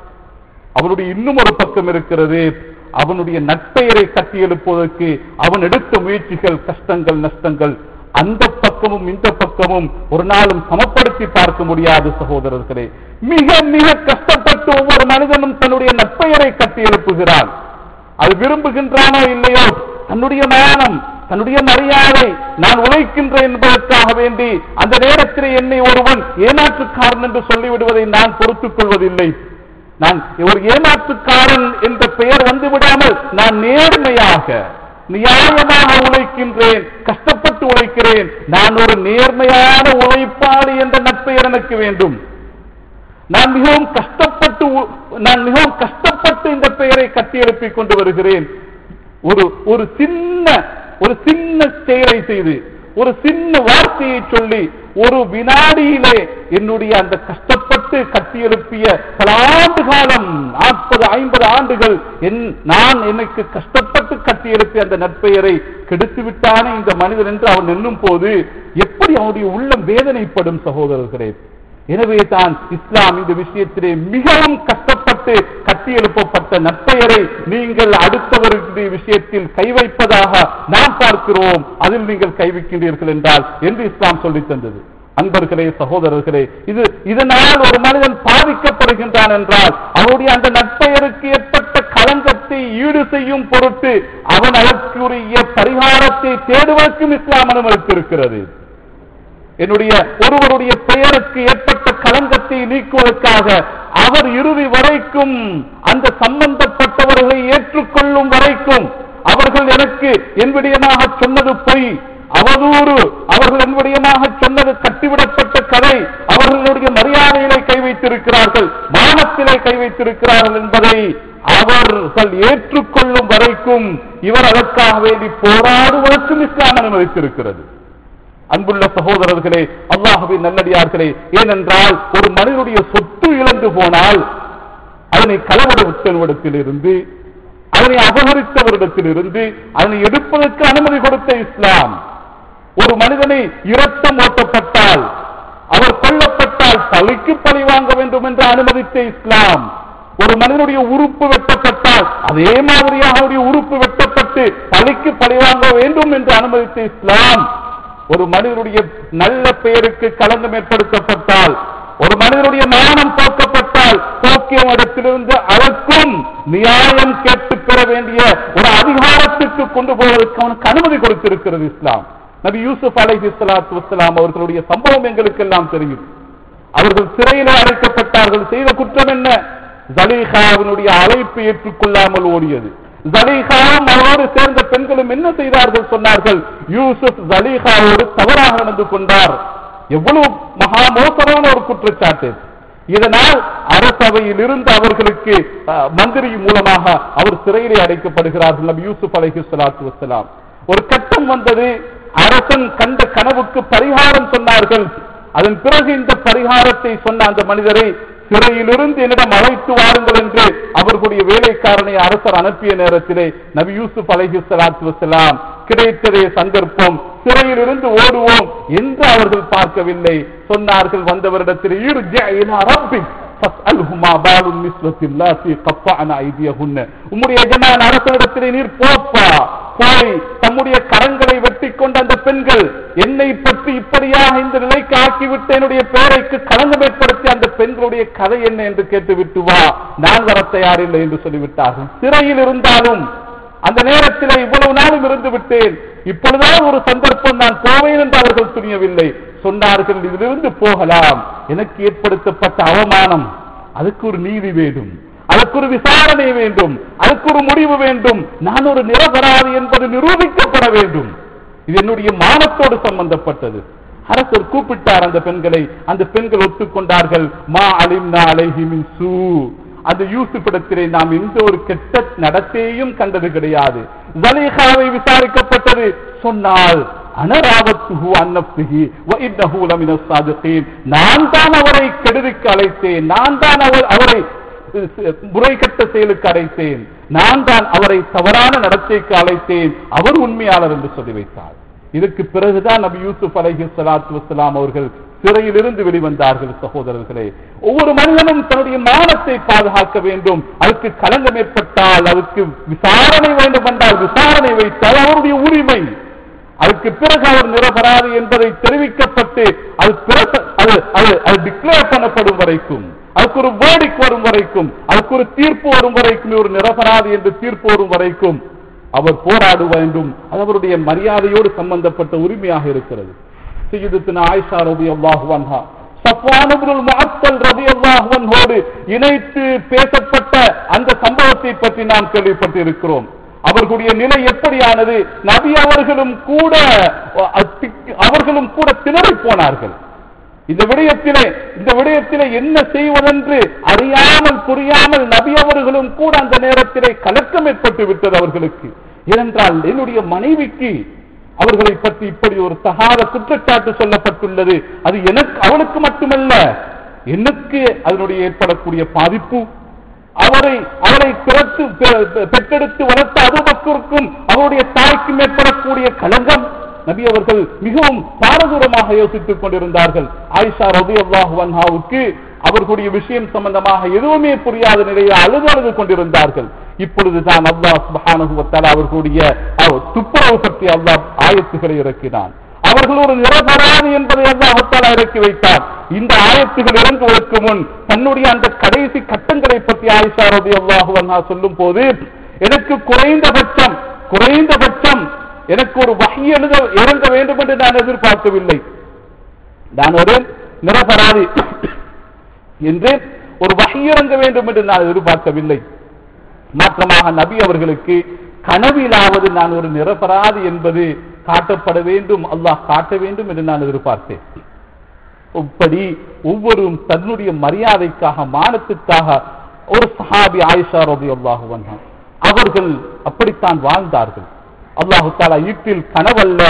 அவனுடைய இன்னும் ஒரு பக்கம் இருக்கிறது அவனுடைய நட்பெயரை கட்டியெழுப்புவதற்கு அவன் எடுத்த முயற்சிகள் கஷ்டங்கள் நஷ்டங்கள் அந்த பக்கமும் இந்த பக்கமும் ஒரு நாளும் சமப்படுத்தி பார்க்க முடியாது சகோதரர்களே மிக மிக கஷ்டப்பட்டு ஒவ்வொரு மனிதனும் தன்னுடைய நட்பெயரை கட்டியெழுப்புகிறான் அது விரும்புகின்றானோ இல்லையோ தன்னுடைய மானம் தன்னுடைய மரியாதை நான் உழைக்கின்றேன் என்பதற்காக வேண்டி அந்த நேரத்தில் என்னை ஒருவன் ஏமாற்றுக்காரன் என்று சொல்லிவிடுவதை நான் பொறுத்துக் கொள்வதில்லை நான் ஒரு ஏமாற்றுக்காரன் என்ற பெயர் வந்து விடாமல் நான் நேர்மையாக நியாயமாக உழைக்கின்றேன் கஷ்டப்பட்டு உழைக்கிறேன் நான் ஒரு நேர்மையான உழைப்பாளி என்ற நட்பெயர் எனக்கு வேண்டும் நான் மிகவும் கஷ்டப்பட்டு உ- நான் மிகவும் கஷ்டப்பட்டு இந்த பெயரை கட்டியெழுப்பிக் கொண்டு வருகிறேன் ஒரு ஒரு சின்ன ஒரு சின்ன செயலை செய்து ஒரு சின்ன வார்த்தையை சொல்லி ஒரு வினாடியிலே என்னுடைய அந்த கஷ்டப்பட்டு கட்டியெழுப்பிய பல ஆண்டு காலம் நாற்பது ஐம்பது ஆண்டுகள் என் நான் எனக்கு கஷ்டப்பட்டு கட்டியெழுப்பிய அந்த நற்பெயரை கெடுத்து விட்டானே இந்த மனிதன் என்று அவன் எண்ணும் போது எப்படி அவனுடைய உள்ளம் வேதனைப்படும் சகோதரர்களே எனவே தான் இஸ்லாம் இந்த விஷயத்திலே மிகவும் கஷ்டப்பட்டு கட்டியெழுப்பப்பட்ட நற்பெயரை நீங்கள் அடுத்தவருடைய விஷயத்தில் கை வைப்பதாக நாம் பார்க்கிறோம் அதில் நீங்கள் கை வைக்கின்றீர்கள் என்றால் என்று இஸ்லாம் சொல்லித் தந்தது அன்பர்களே சகோதரர்களே இது இதனால் ஒரு மனிதன் பாதிக்கப்படுகின்றான் என்றால் அவனுடைய அந்த நற்பெயருக்கு ஏற்பட்ட களங்கத்தை ஈடு செய்யும் பொருட்டு அவன் அதற்குரிய பரிகாரத்தை தேடுவதற்கும் இஸ்லாம் அனுமதித்திருக்கிறது என்னுடைய ஒருவருடைய பெயருக்கு ஏற்பட்ட களங்கத்தை நீக்குவதற்காக அவர் இறுதி வரைக்கும் அந்த சம்பந்தப்பட்டவர்களை ஏற்றுக்கொள்ளும் வரைக்கும் அவர்கள் எனக்கு என் விடயமாக சொன்னது பொய் அவதூறு அவர்கள் என் விடயமாக சொன்னது கட்டிவிடப்பட்ட கதை அவர்களுடைய மரியாதையிலே கை வைத்திருக்கிறார்கள் மானத்திலே கை வைத்திருக்கிறார்கள் என்பதை அவர்கள் ஏற்றுக்கொள்ளும் வரைக்கும் இவர் அதற்காக வேண்டி போராடுவதற்கும் இஸ்லாம் அனுமதித்திருக்கிறது அன்புள்ள சகோதரர்களே அல்லாஹுவின் நல்லடியார்களே ஏனென்றால் ஒரு மனிதனுடைய சொத்து இழந்து போனால் அதனை களவட விட்டவரிடத்தில் இருந்து அதனை அபகரித்தவரிடத்தில் இருந்து அதனை எடுப்பதற்கு அனுமதி கொடுத்த இஸ்லாம் ஒரு மனிதனை இரத்தம் ஓட்டப்பட்டால் அவர் கொல்லப்பட்டால் பழிக்கு பழி வாங்க வேண்டும் என்று அனுமதித்த இஸ்லாம் ஒரு மனிதனுடைய உறுப்பு வெட்டப்பட்டால் அதே மாதிரியாக அவருடைய உறுப்பு வெட்டப்பட்டு பழிக்கு பழி வாங்க வேண்டும் என்று அனுமதித்த இஸ்லாம் ஒரு மனிதனுடைய நல்ல பெயருக்கு களங்கம் ஏற்படுத்தப்பட்டால் ஒரு மனிதனுடைய மானம் போக்கப்பட்டால் போக்கிய இடத்திலிருந்து அதற்கும் நியாயம் கேட்டு பெற வேண்டிய ஒரு அதிகாரத்துக்கு கொண்டு போவதற்கு அவனுக்கு அனுமதி கொடுத்திருக்கிறது இஸ்லாம் நபி யூசுப் அலைஹி ஸலாத்து வஸ்ஸலாம் அவர்களுடைய சம்பவம் எங்களுக்கெல்லாம் தெரியும் அவர்கள் சிறையிலே அடைக்கப்பட்டார்கள் செய்த குற்றம் என்ன ஜலீஹாவினுடைய அழைப்பை ஏற்றுக்கொள்ளாமல் ஓடியது ஜலீஹாவும் அவரோடு சேர்ந்த பெண்களும் என்ன செய்தார்கள் சொன்னார்கள் யூசுப் ஜலீஹாவோடு தவறாக நடந்து கொண்டார் எவ்வளவு மகா மோசமான ஒரு குற்றச்சாட்டு இதனால் அரசவையில் இருந்து அவர்களுக்கு அஹ், மந்திரி மூலமாக அவர் சிறையிலே அடைக்கப்படுகிறார்கள் நபி யூசுப் அலைஹி ஸலாத்து வஸ்ஸலாம் ஒரு கட்டம் வந்தது அரசன் கண்ட கனவுக்கு பரிகாரம் சொன்னார்கள் அதன் பிறகு இந்த பரிகாரத்தை சொன்ன அந்த மனிதரை சிறையிலிருந்து என்னிடம் அழைத்து வாருங்கள் என்று அவர்களுடைய வேலைக்காரனை அரசர் அனுப்பிய நேரத்திலே நபி யூசுப் அலைஹி ஸலாத்து வஸலாம் கிடைத்ததே சந்தர்ப்பம் சிறையிலிருந்து ஓடுவோம் என்று அவர்கள் பார்க்கவில்லை சொன்னார்கள் வந்தவரிடத்தில் "இர்ஜி இலா ரப்பிக் ஃபஸ்அல்ஹு மா பாலு நிஸ்வத்தி ல்லாத்தி கஃபஅன ஐதியஹுன்ன." உம்முடைய எஜமான் அரசனிடத்திலே நீர் போப்பா போய் தம்முடைய கரங்களை வெட்டி கொண்ட அந்த பெண்கள் என்னை பற்றி இப்படியாக இந்த நிலைக்கு ஆக்கிவிட்டு என்னுடைய பேரைக்கு களங்கம் ஏற்படுத்தி அந்த பெண்களுடைய கதை என்ன என்று கேட்டுவிட்டு வா நான் வர தயாரில்லை என்று சொல்லிவிட்டார்கள் சிறையில் இருந்தாலும் அந்த நேரத்தில் இவ்வளவு நாளும் இருந்து விட்டேன் இப்பொழுதான் ஒரு சந்தர்ப்பம் நான் போவேன் என்று அவர்கள் துணியவில்லை சொன்னார்கள் இதிலிருந்து போகலாம் எனக்கு ஏற்படுத்தப்பட்ட அவமானம் அதுக்கு ஒரு நீதி வேண்டும் அதற்கு ஒரு விசாரணை வேண்டும் அதற்கு ஒரு முடிவு வேண்டும் நான் ஒரு நிரபராதி என்பது நிரூபிக்கப்பட வேண்டும் இது என்னுடைய மானத்தோடு சம்பந்தப்பட்டது அரசர் கூப்பிட்டார் அந்த பெண்களை அந்த பெண்கள் ஒத்துக்கொண்டார்கள் மா அலிம்னா அலைஹி மின் சூ அந்த யூசுப்பிடத்திலே நாம் எந்த ஒரு கெட்ட நடத்தையும் கண்டது கிடையாது ஜலீஹாவை விசாரிக்கப்பட்டது சொன்னால் அனராவத்துஹு அன்னப்திஹி வ இன்னஹு லமின சாதிகீன் நான் தான் அவரை கெடுதிக்கு அழைத்தேன் நான் தான் அவர் அவரை முறைகட்ட செயலுக்கு அழைத்தேன் நான் தான் அவரை தவறான நடத்தைக்கு அழைத்தேன் அவர் உண்மையாளர் என்று சொல்லி வைத்தார் இதற்கு பிறகுதான் நபி யூசுப் அலைஹி ஸலாத்து வஸலாம் அவர்கள் சிறையிலிருந்து வெளிவந்தார்கள் சகோதரர்களே ஒவ்வொரு மனிதனும் தன்னுடைய மானத்தை பாதுகாக்க வேண்டும் அதுக்கு களங்கம் ஏற்பட்டால் அதுக்கு விசாரணை வேண்டும் என்றால் விசாரணை வைத்தால் அவருடைய உரிமை அதுக்கு பிறகு அவர் நிரபராதி என்பதை தெரிவிக்கப்பட்டு அது பிறகு அது அது அது டிக்ளேர் பண்ணப்படும் வரைக்கும் அதுக்கு ஒரு வேர்டிக் வரும் வரைக்கும் அதுக்கு ஒரு தீர்ப்பு வரும் வரைக்கும் ஒரு நிரபராதி என்று தீர்ப்பு வரும் வரைக்கும் அவர் போராட வேண்டும் அது அவருடைய மரியாதையோடு சம்பந்தப்பட்ட உரிமையாக இருக்கிறது சையதுத்தின ஆயிஷா ரபி அல்லாஹுவன்ஹா சஃப்வானுல் முஅத்தல் ரபி அல்லாஹுவன்ஹோடு இணைத்து பேசப்பட்ட அந்த சம்பவத்தை பற்றி நாம் கேள்விப்பட்டிருக்கிறோம் அவர்களுடைய நிலை எப்படியானது நபி அவர்களும் கூட அவர்களும் கூட திணறி போனார்கள் இந்த விடயத்திலே இந்த விடயத்திலே என்ன செய்வதென்று அறியாமல் புரியாமல் நபி அவர்களும் கூட அந்த நேரத்திலே கலக்கம் ஏற்பட்டு விட்டது அவர்களுக்கு ஏனென்றால் என்னுடைய மனைவிக்கு அவர்களை பற்றி இப்படி ஒரு தகாத குற்றச்சாட்டு சொல்லப்பட்டுள்ளது அது எனக்கு அவனுக்கு மட்டுமல்ல எனக்கு அதனுடைய ஏற்படக்கூடிய பாதிப்பு அவரை அவரை பிறத்து பெ- பெற்றெடுத்து வளர்த்த அபுபக்கருக்கும் அவருடைய தாய்க்கும் ஏற்படக்கூடிய களங்கம் நபி அவர்கள் மிகவும் பாரதூரமாக யோசித்துக் கொண்டிருந்தார்கள் ஆயிஷா ரபி அல்லாஹுவன்ஹாவுக்கு அவர்களுடைய விஷயம் சம்பந்தமாக எதுவுமே புரியாத நிலையில் அழுது அழுது கொண்டிருந்தார்கள் இப்பொழுதுதான் அல்லாஹ் சுப்ஹானஹு வ தஆலா அவர்களுடைய அவர் துப்புரவு பற்றி அல்லாஹ் ஆயத்துக்களை இறக்கினான் அவர்கள் ஒரு நிரபராதி என்பதை அல்லாஹால இறக்கி வைத்தார் இந்த ஆயத்துகள் இறங்குவதற்கு முன் தன்னுடைய அந்த கடைசி கட்டங்களை பற்றி ஆயிஷா ரதி அல்லாஹு சொல்லும் போது எனக்கு குறைந்தபட்சம் குறைந்தபட்சம் எனக்கு ஒரு வகை எழுத இறங்க வேண்டும் என்று நான் எதிர்பார்க்கவில்லை நான் ஒரு நிரபராதி என்று ஒரு வகை இறங்க வேண்டும் என்று நான் எதிர்பார்க்கவில்லை மாற்றமாக நபி அவர்களுக்கு கனவிலாவது நான் ஒரு நிரபராதி என்பது காட்டப்பட வேண்டும் அல்லாஹ் காட்ட வேண்டும் என்று நான் எதிர்பார்த்தேன் இப்படி ஒவ்வொருவரும் தன்னுடைய மரியாதைக்காக மானத்துக்காக ஒரு சஹாபி ஆயிஷா ரபி அல்லாஹு அவர்கள் அப்படித்தான் வாழ்ந்தார்கள் அல்லாஹு தாலா ஈட்டில் கனவல்ல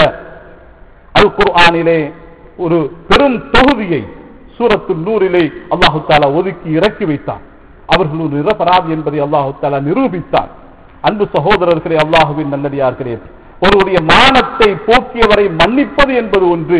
அல் குர்ஆனிலே ஒரு பெரும் தொகுதியை சூரத்து நூறிலே அல்லாஹு தாலா ஒதுக்கி இறக்கி வைத்தான் அவர்கள் ஒரு நிரபராதி என்பதை அல்லாஹு தாலா நிரூபித்தான் அன்பு சகோதரர்களே அல்லாஹுவின் நல்லடியார்களே ஒருவருடைய மானத்தை போக்கியவரை மன்னிப்பது என்பது ஒன்று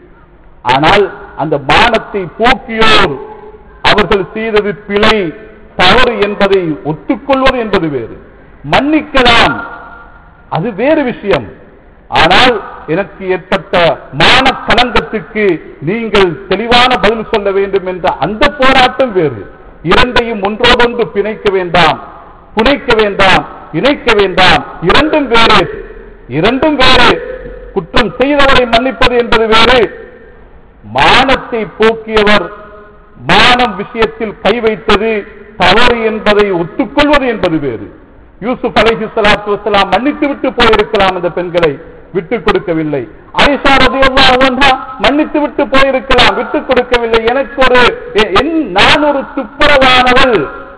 ஆனால் அந்த மானத்தை போக்கியோர் அவர்கள் செய்தது பிழை தவறு என்பதை ஒத்துக்கொள்வது என்பது வேறு மன்னிக்கலாம் அது வேறு விஷயம் ஆனால் எனக்கு ஏற்பட்ட மான கலங்கத்துக்கு நீங்கள் தெளிவான பதில் சொல்ல வேண்டும் என்ற அந்த போராட்டம் வேறு இரண்டையும் ஒன்றோடொன்று பிணைக்க வேண்டாம் புனைக்க வேண்டாம் இணைக்க வேண்டாம் இரண்டும் வேறு இரண்டும் வேறு குற்றம் செய்தவரை மன்னிப்பது என்பது வேறு மானத்தை போக்கியவர் மானம் விஷயத்தில் கை வைத்தது தவறு என்பதை ஒத்துக்கொள்வது என்பது வேறு யூசுப் அலைஹி ஸலாத்து வஸலாம் மன்னித்து விட்டு போயிருக்கலாம் அந்த பெண்களை விட்டுக் கொடுக்கவில்லை ஆயிஷா ரலியல்லாஹு அன்ஹா மன்னித்து விட்டு போயிருக்கலாம் விட்டுக் கொடுக்கவில்லை எனக்கு ஒரு எ- என்- நான் ஒரு துப்புரவானவள்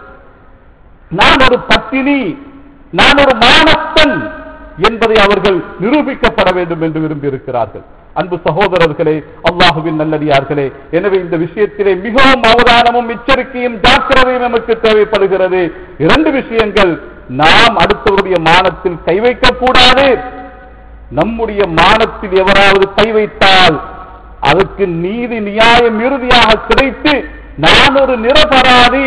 நான் ஒரு பத்தினி நான் ஒரு மானத்தன் என்பதை அவர்கள் நிரூபிக்கப்பட வேண்டும் என்று விரும்பி இருக்கிறார்கள் அன்பு சகோதரர்களே அல்லாஹுவின் நல்லடியார்களே எனவே இந்த விஷயத்திலே மிகவும் அவதானமும் எச்சரிக்கையும் ஜாக்கிரதையும் நமக்கு தேவைப்படுகிறது இரண்டு விஷயங்கள் நாம் அடுத்தவருடைய மானத்தில் கை வைக்கக் கூடாது நம்முடைய மானத்தில் எவராவது கை வைத்தால் அதற்கு நீதி நியாயம் இறுதியாக கிடைத்து நான் ஒரு நிரபராதி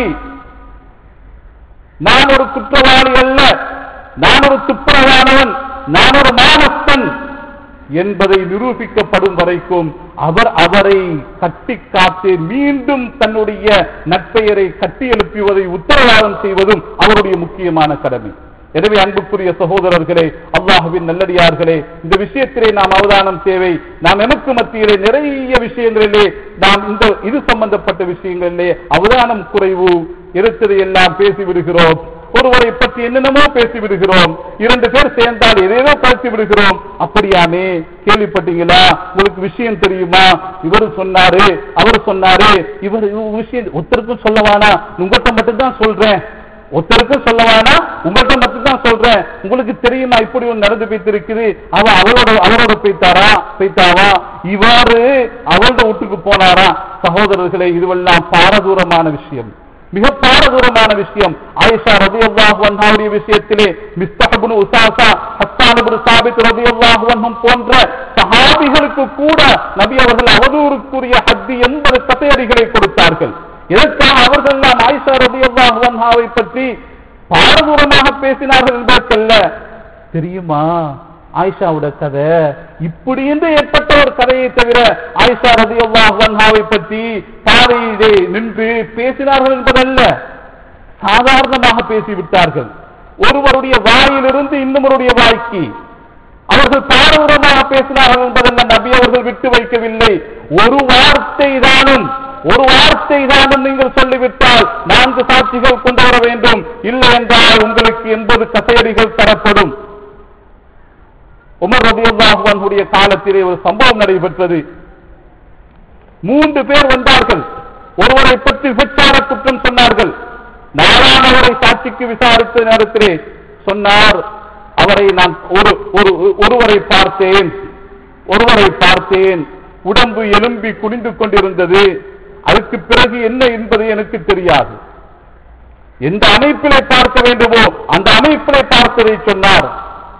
நான் ஒரு குற்றவாளி அல்ல நான் ஒரு துப்புரவானவன் நான் ஒரு மானஸ்தன் என்பதை நிரூபிக்கப்படும் வரைக்கும் அவர் அவரை கட்டி காத்து மீண்டும் தன்னுடைய நற்பெயரை கட்டி எழுப்புவதை உத்தரவாதம் செய்வதும் அவருடைய முக்கியமான கடமை எனவே அன்புக்குரிய சகோதரர்களே அல்லாஹுவின் நல்லடியார்களே இந்த விஷயத்திலே நாம் அவதானம் தேவை நாம் எமக்கு மத்தியிலே நிறைய விஷயங்களிலே நாம் இந்த இது சம்பந்தப்பட்ட விஷயங்களிலே அவதானம் குறைவு இருக்கிறதை எல்லாம் பேசி விடுகிறோம் ஒருவரை பற்றி என்னென்னமோ பேசி விடுகிறோம் இரண்டு பேர் சேர்ந்தால் எதேதோ பேசி விடுகிறோம் அப்படியாமே கேள்விப்பட்டீங்களா உங்களுக்கு விஷயம் தெரியுமா இவர் சொன்னாரு அவர் சொன்னாரு இவர் இவ- விஷயம் ஒருத்தருக்கும் சொல்லவானா உங்கள்கிட்ட மட்டும் தான் சொல்றேன் ஒருத்தருக்கும் சொல்லவானா உங்கள்கிட்ட மட்டும் தான் சொல்றேன் உங்களுக்கு தெரியுமா இப்படி ஒன்று நடந்து போய்த்திருக்குது அவ அவளோட அவரோட போய்த்தாரா போய்த்தாவா இவ்வாறு அவளோட வீட்டுக்கு போனாரா சகோதரர்களே இதுவெல்லாம் பாரதூரமான விஷயம் மிக பாரதூரமான விஷயம் ஆயிஷா ரதியல்லாஹு அன்ஹாவுடைய விஷயத்திலே மிஸ்தஹபுன் உசாசா ஹஸ்ஸான் இப்னு சாபித் ரதியல்லாஹு அன்ஹும் போன்ற சஹாபிகளுக்கு கூட நபி அவர்கள் அவதூறுக்குரிய ஹத்தி எண்பது கதையடிகளை கொடுத்தார்கள் இதற்காக அவர்கள் எல்லாம் ஆயிஷா ரதியல்லாஹு அன்ஹாவை பற்றி பாரதூரமாக பேசினார்கள் என்பதற்கல்ல தெரியுமா ஆயிஷாவோட கதை இப்படி என்று ஏற்பட்ட ஒரு கதையை தவிர ஆயிஷா ரதியல்லாஹு அன்ஹாவை பற்றி பாதையிலே நின்று பேசினார்கள் என்பதல்ல சாதாரணமாக பேசிவிட்டார்கள் ஒருவருடைய வாயிலிருந்து இன்னொருடைய வாய்க்கு அவர்கள் பாரதூரமாக பேசினார்கள் என்பதல்ல நபி அவர்கள் விட்டு வைக்கவில்லை ஒரு வார்த்தை தானும் ஒரு வார்த்தை தானும் நீங்கள் சொல்லிவிட்டால் நான்கு சாட்சிகள் கொண்டு வர வேண்டும் இல்லை என்றால் உங்களுக்கு எண்பது கசையடிகள் தரப்படும் உமர் ரபியுல்லாஹுடைய காலத்திலே ஒரு சம்பவம் நடைபெற்றது மூன்று பேர் வந்தார்கள் ஒருவரை பற்றி விபச்சார குற்றம் சொன்னார்கள் நாலாமவரை சாட்சிக்கு விசாரித்த நேரத்திலே சொன்னார் அவரை நான் ஒரு ஒரு ஒருவரை பார்த்தேன் ஒருவரை பார்த்தேன் உடம்பு எலும்பி குனிந்து கொண்டிருந்தது அதுக்கு பிறகு என்ன என்பது எனக்கு தெரியாது எந்த அமைப்பிலே பார்க்க வேண்டுமோ அந்த அமைப்பிலே பார்த்ததை சொன்னார்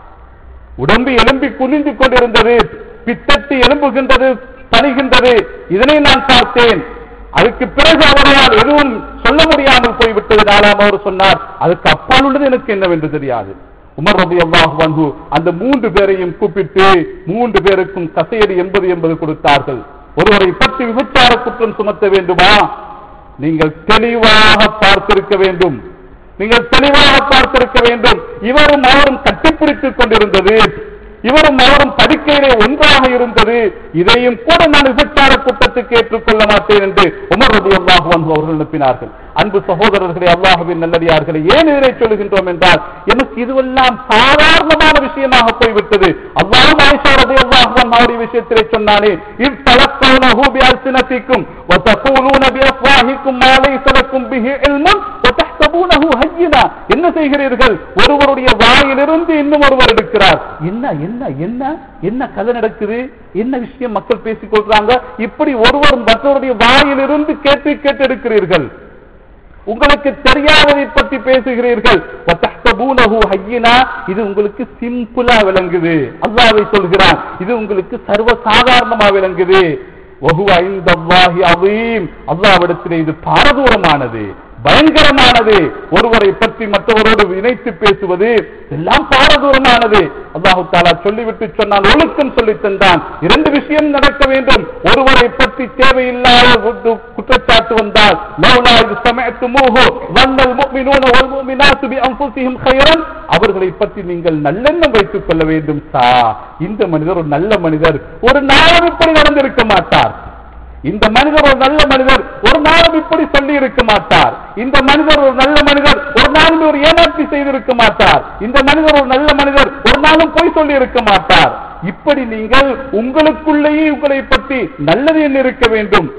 உடம்பு எலும்பி குனிந்து கொண்டிருந்தது பித்தட்டு எலும்புகின்றது தணிகின்றது இதனை நான் பார்த்தேன் அதுக்கு பிறகு அவரால் எதுவும் சொல்ல முடியாமல் போய்விட்டதுனாலாம் அவர் சொன்னார் அதுக்கு அப்பால் உள்ளது எனக்கு என்னவென்று தெரியாது உமர் ரபி அல்லாஹ் வந்து அந்த மூன்று பேரையும் கூப்பிட்டு மூன்று பேருக்கும் கசையடி எண்பது எண்பது கொடுத்தார்கள் ஒருவரை பற்றி விபச்சார குற்றம் சுமத்த வேண்டுமா நீங்கள் தெளிவாக பார்த்திருக்க வேண்டும் நீங்கள் தெளிவாக பார்த்திருக்க வேண்டும் இவரும் அவரும் கட்டிப்பிடித்துக் கொண்டிருந்தது இவரும் அவரும் படுக்கையிலே ஒன்றாக இருந்தது இதையும் கூட நான் விபச்சார குற்றத்துக்கு ஏற்றுக்கொள்ள மாட்டேன் என்று உமர் ரபி அல்லாஹ் அவர்கள் அனுப்பினார்கள் அன்பு சகோதரர்களே அல்லாஹுவின் நல்லடியார்களை ஏன் இதனை சொல்லுகின்றோம் என்றால் எனக்கு இதுவெல்லாம் சாதாரணமான விஷயமாக போய்விட்டது அல்லாஹ் ஆயிஷா ரபி அல்லாஹ் அவருடைய விஷயத்திலே சொன்னானே இவ் தலக்கௌனஹு பிஅல்சினதிக்கும் وتقولون بأفواهكم ما ليس لكم به علم وتحسبونه هينا என்ன செய்கிறீர்கள் ஒருவருடைய வாயிலிருந்து இன்னும் ஒருவர் எடுக்கிறார் என்ன என்ன என்ன என்ன கதை நடக்குது என்ன விஷயம் மக்கள் பேசிக் கொள்றாங்க இப்படி ஒருவர் மற்றவருடைய வாயிலிருந்து கேட்டு கேட்டு எடுக்கிறீர்கள் உங்களுக்கு தெரியாததை பற்றி பேசுகிறீர்கள் வத்தஹ்தபூனஹு ஹய்யினா இது உங்களுக்கு சிம்பிளா விளங்குது அல்லாஹ்வை சொல்கிறான் இது உங்களுக்கு சர்வ சாதாரணமா விளங்குது வஹுவ இந்தல்லாஹி அதீம் அல்லாஹ்விடத்திலே இது பாரதூரமானது பயங்கரமானது ஒருவரை பற்றி மற்றவரோடு இணைத்து பேசுவது எல்லாம் பாரதூரமானது அல்லாஹு தாலா சொல்லிவிட்டு சொன்னால் ஒழுக்கம் சொல்லி தந்தான் இரண்டு விஷயம் நடக்க வேண்டும் ஒருவரை பற்றி தேவையில்லாத ஒரு குற்றச்சாட்டு வந்தால் லவ்லா இது சமயத்துமூஹு வந்தல் முஃமினூன வல் முஃமினாத்து பி அன்ஃபுஸிஹிம் கைரன் அவர்களை பற்றி நீங்கள் நல்லெண்ணம் வைத்துக் கொள்ள வேண்டும் சா இந்த மனிதர் ஒரு நல்ல மனிதர் ஒரு நாளும் இப்படி நடந்திருக்க மாட்டார் இந்த மனிதர் ஒரு நல்ல மனிதர் ஒரு நாளும் இப்படி சொல்லி இருக்க மாட்டார் இந்த மனிதர் ஒரு நல்ல மனிதர் ஒரு நாளும் ஒரு ஏமாற்றி செய்திருக்க மாட்டார் இந்த மனிதர் ஒரு நல்ல மனிதர் ஒரு நாளும் பொய் சொல்லி இருக்க மாட்டார் இப்படி நீங்கள் உங்களுக்குள்ளேயே உங்களை பற்றி நல்லது என்ன இருக்க வேண்டும்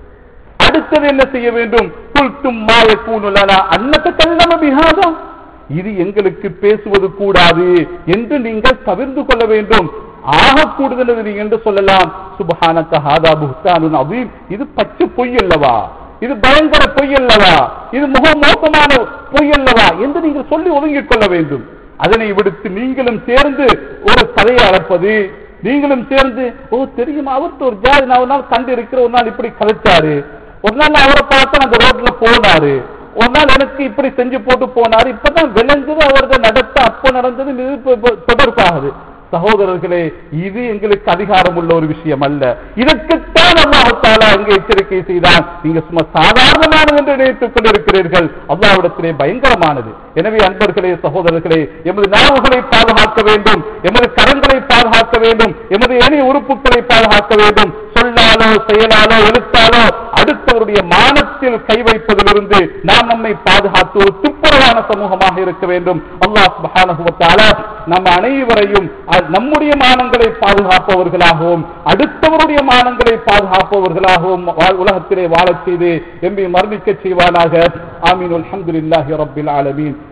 அடுத்தது என்ன செய்ய வேண்டும் குல்தும் மாய கூணுலனா அன்னத்தை கல்லம பிஹாதம் இது எங்களுக்கு பேசுவது கூடாது என்று நீங்கள் தவிர்த்து கொள்ள வேண்டும் ஆக கூடுதல் நீங்க என்று சொல்லலாம் சுபஹானக்க ஹாதா புஹ்தானுன் அதீம் இது பச்சை பொய் அல்லவா இது பயங்கர பொய் அல்லவா இது முக மோசமான பொய் அல்லவா என்று நீங்கள் சொல்லி ஒதுங்கிக் கொள்ள வேண்டும் அதனை விடுத்து நீங்களும் சேர்ந்து ஒரு கதையை அளப்பது நீங்களும் சேர்ந்து ஓ தெரியுமா அவர்கிட்ட ஒரு ஜாதி நான் ஒரு நாள் கண்டு இருக்கிற ஒரு நாள் இப்படி கதைச்சாரு ஒரு நாள் நான் அவரை பார்த்து அந்த ரோட்ல போனாரு ஒரு நாள் எனக்கு இப்படி செஞ்சு போட்டு போனாரு இப்பதான் விளைஞ்சது அவரது நடத்த அப்போ நடந்தது இது இப்ப- இப்ப தொடர்பாகுது சகோதரர்களே இது எங்களுக்கு அதிகாரம் உள்ள ஒரு விஷயம் அல்ல இதற்குத்தான் அல்லாஹால அங்கே எச்சரிக்கை செய்தான் நீங்க சும்மா சாதாரணமானது என்று நினைத்துக் கொண்டிருக்கிறீர்கள் அல்லாஹ்விடத்திலே பயங்கரமானது எனவே அன்பர்களே சகோதரர்களே எமது நாவுகளை பாதுகாக்க வேண்டும் எமது கரங்களை பாதுகாக்க வேண்டும் எமது ஏனைய உறுப்புகளை பாதுகாக்க வேண்டும் சொல்லாலோ செயலாலோ எழுத்தாலோ அடுத்தவருடைய மானத்தில் கை வைப்பதிலிருந்து நாம் நம்மை பாதுகாத்து ஒரு துப்புரவான சமூகமாக இருக்க வேண்டும் அல்லாஹ் சுப்ஹானஹு வ தஆலா நம் அனைவரையும் அ- நம்முடைய மானங்களை பாதுகாப்பவர்களாகவும் அடுத்தவருடைய மானங்களை பாதுகாப்பவர்களாகவும் வா- உலகத்திலே வாழச் செய்து எம்பி மரணிக்கச் செய்வானாக ஆமீன் அல்ஹம்துலில்லாஹி ரப்பில் ஆலமீன்